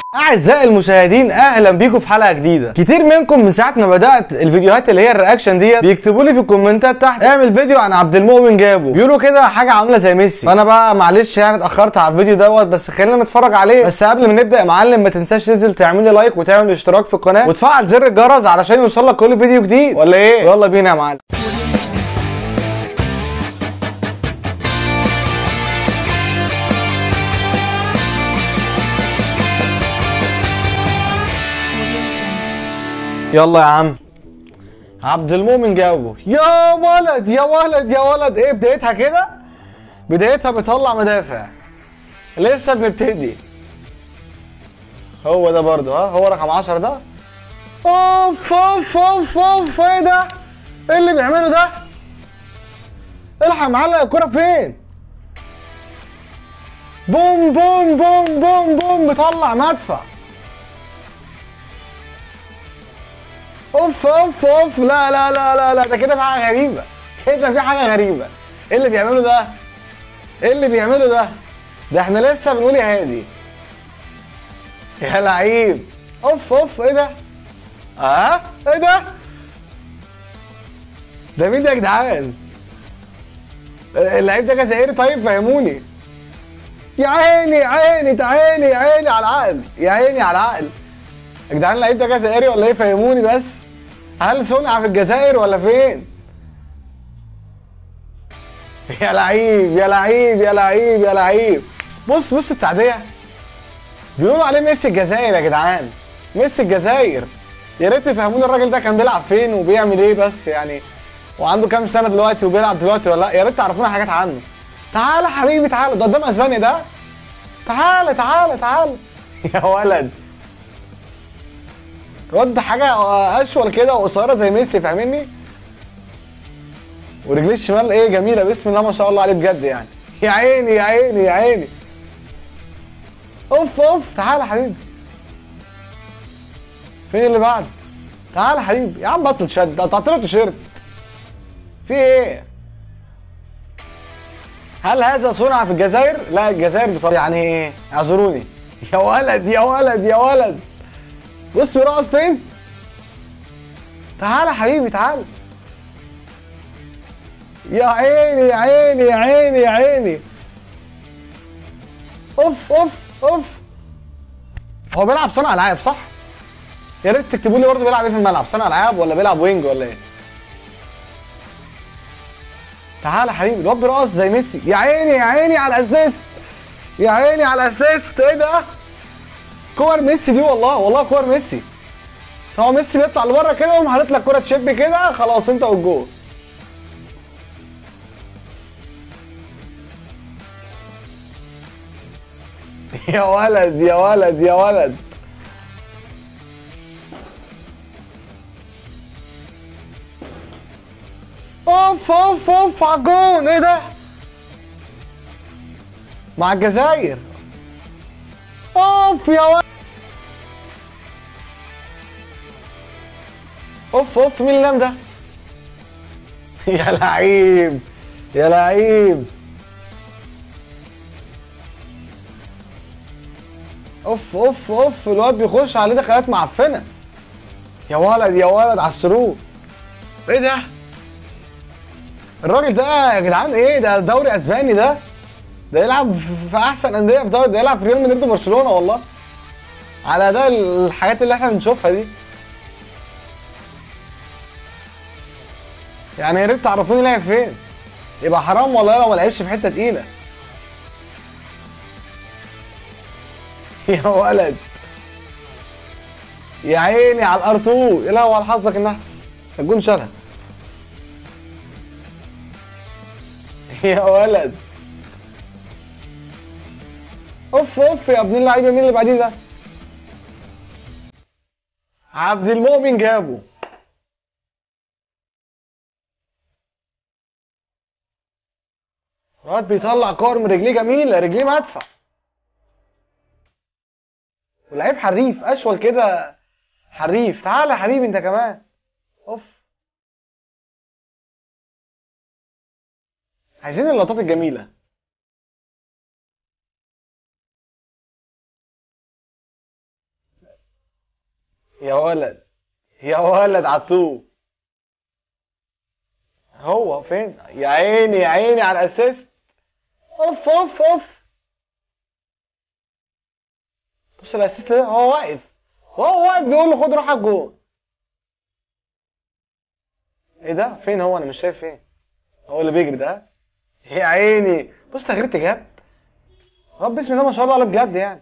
اعزائي المشاهدين اهلا بيكم في حلقه جديده كتير منكم من ساعه ما بدات الفيديوهات اللي هي الرياكشن ديت بيكتبوا لي في الكومنتات تحت اعمل فيديو عن عبد المؤمن جابه بيقولوا كده حاجه عامله زي ميسي فانا بقى معلش يعني اتاخرت على الفيديو دوت بس خلينا نتفرج عليه بس قبل ما نبدا يا معلم ما تنساش تنزل تعمل لي لايك وتعمل اشتراك في القناه وتفعل زر الجرس علشان يوصلك كل فيديو جديد ولا ايه يلا بينا يا معلم يلا يا عم عبد المؤمن جاوبه يا ولد يا ولد يا ولد ايه بدايتها كده بدايتها بتطلع مدافع لسه بنبتدي هو ده برضو ها هو رقم 10 ده اوف اوف اوف اوف ايه ده ايه اللي بيعمله ده الحق معلق الكرة فين بوم بوم بوم بوم بوم بيطلع مدفع اوف اوف اوف لا لا لا لا لا ده كده في حاجه غريبه كده في حاجه غريبه ايه اللي بيعمله ده ايه اللي بيعمله ده ده احنا لسه بنقول يا هادي يا لعيب اوف اوف ايه ده اه ايه ده ده مين ده يا جدعان اللعيب ده جزائري طيب فهموني يا عيني يا عيني يا عيني يا عيني على العقل يا عيني على العقل يا جدعان اللعيب ده جزائري ولا ايه فهموني بس هل صنع في الجزائر ولا فين يا لعيب يا لعيب يا لعيب يا لعيب بص بص التعديه بيقولوا عليه ميسي الجزائر يا جدعان ميسي الجزائر يا ريت تفهموني الراجل ده كان بيلعب فين وبيعمل ايه بس يعني وعنده كام سنه دلوقتي وبيلعب دلوقتي ولا لا يا ريت تعرفونا حاجات عنه تعالى حبيبي تعالى ده قدام اسبانيا ده تعالى تعالى تعالى يا ولد رد حاجه اشول كده وقصيره زي ميسي فاهمني ورجليه الشمال ايه جميله بسم الله ما شاء الله عليه بجد يعني يا عيني يا عيني يا عيني اوف اوف تعالى يا حبيبي فين اللي بعده تعالى يا حبيبي يا عم بطل شد قطعت له التيشيرت في ايه هل هذا صنع في الجزائر لا الجزائر بصراحه يعني ايه اعذروني يا ولد يا ولد يا ولد بص بيرقص فين تعالى حبيبي تعالى يا عيني يا عيني يا عيني يا عيني اوف اوف اوف هو بيلعب صانع العاب صح يا ريت تكتبوا لي برضه بيلعب ايه في الملعب صانع العاب ولا بيلعب وينج ولا ايه تعالى حبيبي الواد بيرقص زي ميسي يا عيني يا عيني على الاسيست يا عيني على الاسيست ايه ده كور ميسي دي والله والله كور ميسي بس هو ميسي بيطلع لبره كده ويقوم حاطط لك كوره تشيب كده خلاص انت والجول يا ولد يا ولد يا ولد اوف اوف اوف على الجون ايه ده مع الجزائر اوف يا ولد اوف اوف مين اللي نام ده يا لعيب يا لعيب اوف اوف اوف الواد بيخش عليه دخلات معفنه يا ولد يا ولد على السرور ايه ده الراجل ده يا جدعان ايه ده دوري اسباني ده ده يلعب في احسن انديه في دوري ده يلعب في ريال مدريد وبرشلونه والله على ده الحاجات اللي احنا بنشوفها دي يعني يا ريت تعرفوني لعب فين يبقى حرام والله لو ما لعبش في حته تقيله يا ولد يا عيني على الار 2 يا لهوي على حظك النحس الجون شالها يا ولد اوف اوف يا ابن اللعيبه مين اللي بعديه ده عبد المؤمن جابه الواد بيطلع كور من رجليه جميله رجليه مدفع ولعيب حريف اشول كده حريف تعالى يا حبيبي انت كمان اوف عايزين اللقطات الجميله يا ولد يا ولد عطوه هو فين يا عيني يا عيني على الاسيست اوف اوف اوف بص الاسيست ده هو واقف هو واقف بيقول له خد روح على الجون ايه ده فين هو انا مش شايف فين هو اللي بيجري ده يا عيني بص تغريدتي جت رب بسم الله ما شاء الله عليه بجد يعني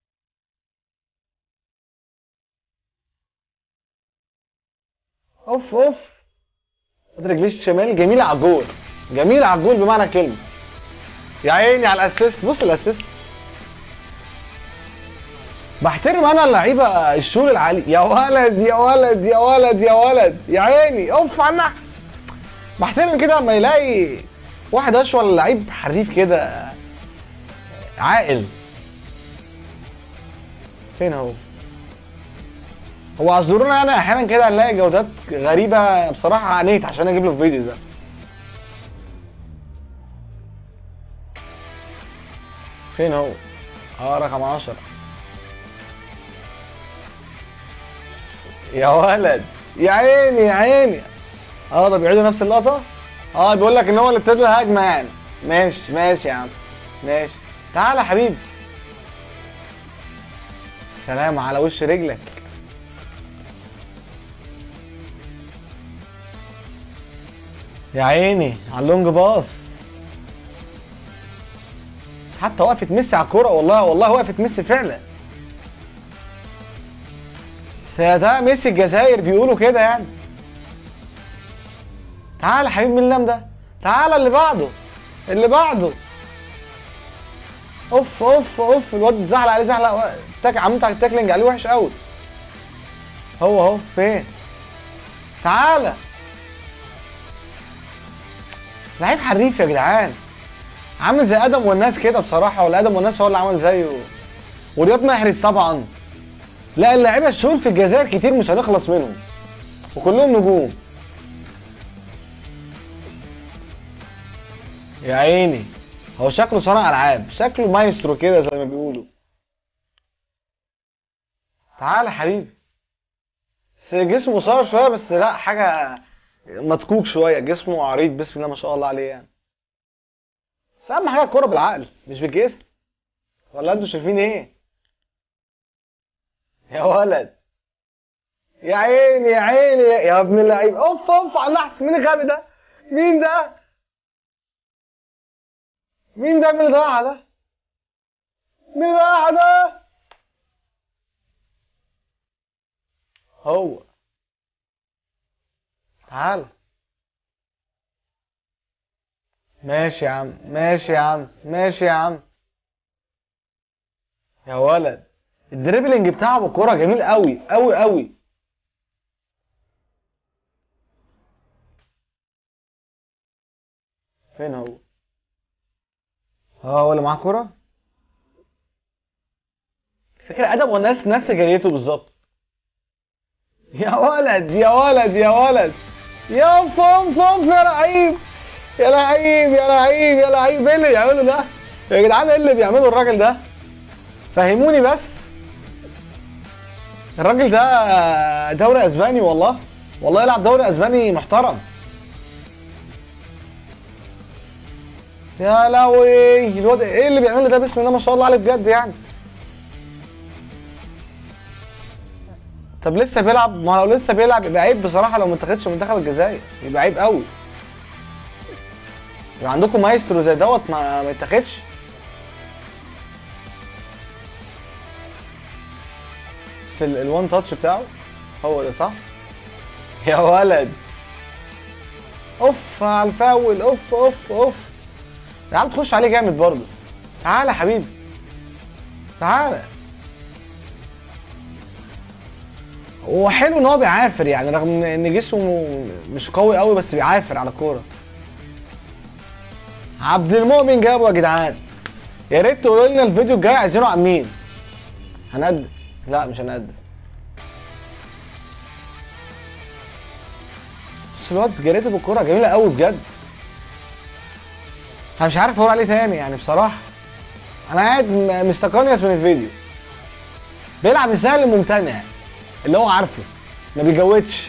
اوف اوف رجليه الشمال جميله على الجول جميله على الجول بمعنى الكلمه يا عيني على الاسيست بص الاسيست بحترم انا اللعيبه الشغل العالي يا ولد يا ولد يا ولد يا ولد يا عيني اوف على النحس بحترم كده لما يلاقي واحد اشول لعيب حريف كده عاقل فين هو هو اعذرونا انا احيانا كده هنلاقي جودات غريبه بصراحه عانيت عشان اجيب له الفيديو ده فين هو اه رقم 10 يا ولد يا عيني يا عيني اه ده بيعيدوا نفس اللقطه اه بيقول لك ان هو اللي ابتدى الهجمه يعني ماشي ماشي يا عم ماشي تعالى يا حبيبي سلام على وش رجلك يا عيني على اللونج باص بس حتى وقفت ميسي على الكوره والله والله وقفت ميسي فعلا بس ده ميسي الجزائر بيقولوا كده يعني تعالى حبيب مين اللام ده تعالى اللي بعده اللي بعده اوف اوف اوف الواد زحلق عليه زحلق تاك عملت على التاكلينج عليه وحش قوي هو اهو فين تعالى لعيب حريف يا جدعان عامل زي ادم والناس كده بصراحه ولا ادم والناس هو اللي عمل زيه ورياض محرز طبعا لا اللعيبه الشهور في الجزائر كتير مش هنخلص منهم وكلهم نجوم يا عيني هو شكله صانع العاب شكله مايسترو كده زي ما بيقولوا تعالى يا حبيبي بس جسمه صغير شويه بس لا حاجه متكوك شويه جسمه عريض بسم الله ما شاء الله عليه يعني بس اهم حاجه الكوره بالعقل مش بالجسم ولا انتوا شايفين ايه يا ولد يا عيني يا عيني يا ابن اللعيب اوف اوف على النحس مين الغبي ده مين ده مين ده مين اللي ضيعها ده مين اللي ضيعها ده هو تعال ماشي يا عم ماشي يا عم ماشي يا عم يا ولد الدريبلينج بتاعه بالكوره جميل قوي قوي قوي فين هو اه هو اللي معاه كوره فكرة ادم والناس نفس جريته بالظبط يا ولد يا ولد يا ولد يا فوم فوم يا لعيب يا لعيب يا لعيب يا لعيب ايه اللي بيعمله ده يا جدعان ايه اللي بيعمله الراجل ده فهموني بس الراجل ده دوري اسباني والله والله يلعب دوري اسباني محترم يا لهوي الواد ايه اللي بيعمله ده بسم الله ما شاء الله عليه بجد يعني طب لسه بيلعب ما لو لسه بيلعب يبقى عيب بصراحه لو ما اتخدش منتخب الجزائر يبقى عيب قوي يبقى عندكم مايسترو زي دوت ما ما يتاخدش بس ال- الوان تاتش بتاعه هو ده صح يا ولد اوف على الفاول اوف اوف اوف تعال تخش عليه جامد برضه تعالى يا حبيبي تعالى هو حلو ان هو بيعافر يعني رغم ان جسمه مش قوي قوي بس بيعافر على الكوره عبد المؤمن جابه يا جدعان يا ريت تقولوا لنا الفيديو الجاي عايزينه عن مين هنقدم لا مش هنقدم بس الواد جريته بالكوره جميله قوي بجد انا مش عارف اقول عليه تاني يعني بصراحه انا قاعد م- مستقنيس من الفيديو بيلعب السهل الممتنع اللي هو عارفه ما بيجودش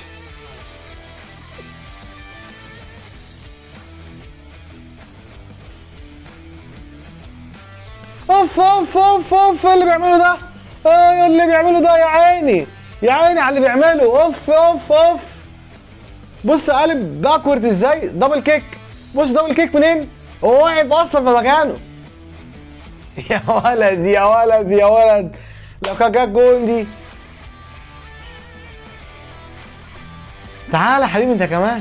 اوف اوف اوف اوف إيه اللي بيعمله ده ايه اللي بيعمله ده يا عيني يا عيني على اللي بيعمله اوف اوف اوف بص قالب باكورد ازاي دبل كيك بص دبل كيك منين هو واقف اصلا في مكانه يا ولد يا ولد يا ولد لو كان جاب جون دي تعالى يا حبيبي انت كمان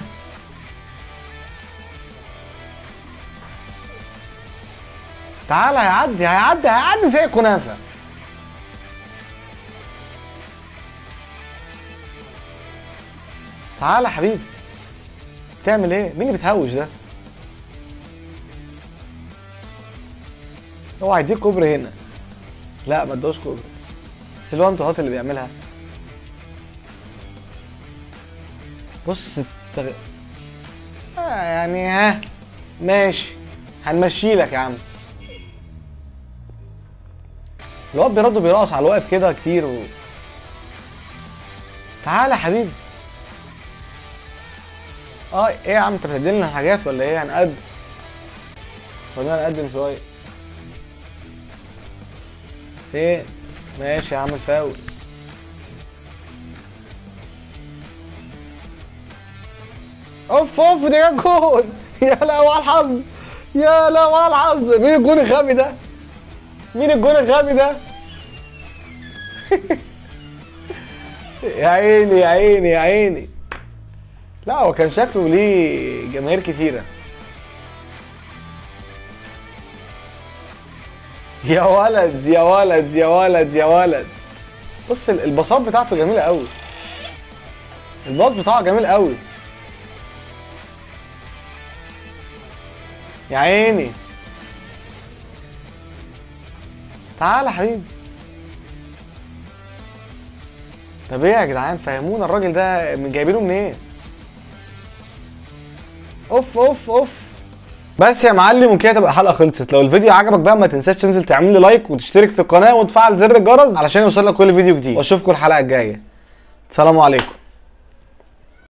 تعالى هيعدي هيعدي هيعدي زي الكنافه تعالى يا حبيبي تعمل ايه؟ مين اللي بتهوش ده؟ هو هيديك كوبري هنا لا ما ادوش كوبري سيلوان طهات اللي بيعملها بص التغ... آه يعني ها ماشي هنمشي لك يا عم الواد بيرد بيرقص على الواقف كده كتير و... تعالى يا حبيبي اه ايه يا عم انت بتديلنا حاجات ولا ايه هنقدم خلينا نقدم شويه فين ماشي يا عم الفاول اوف اوف ده جاب جول يا لهوي على الحظ يا لهوي على الحظ مين الجون الغبي ده مين الجون الغبي ده يا عيني يا عيني يا عيني لا هو كان شكله ليه جماهير كتيره يا ولد يا ولد يا ولد يا ولد بص ال- الباصات بتاعته جميله قوي الباص بتاعه جميل قوي يا عيني تعالى يا حبيبي طب ايه يا جدعان فهمونا الراجل ده من جايبينه منين اوف اوف اوف بس يا معلم وكده تبقى الحلقه خلصت لو الفيديو عجبك بقى ما تنساش تنزل تعمل لي لايك وتشترك في القناه وتفعل زر الجرس علشان يوصلك كل فيديو جديد واشوفكم الحلقه الجايه سلام عليكم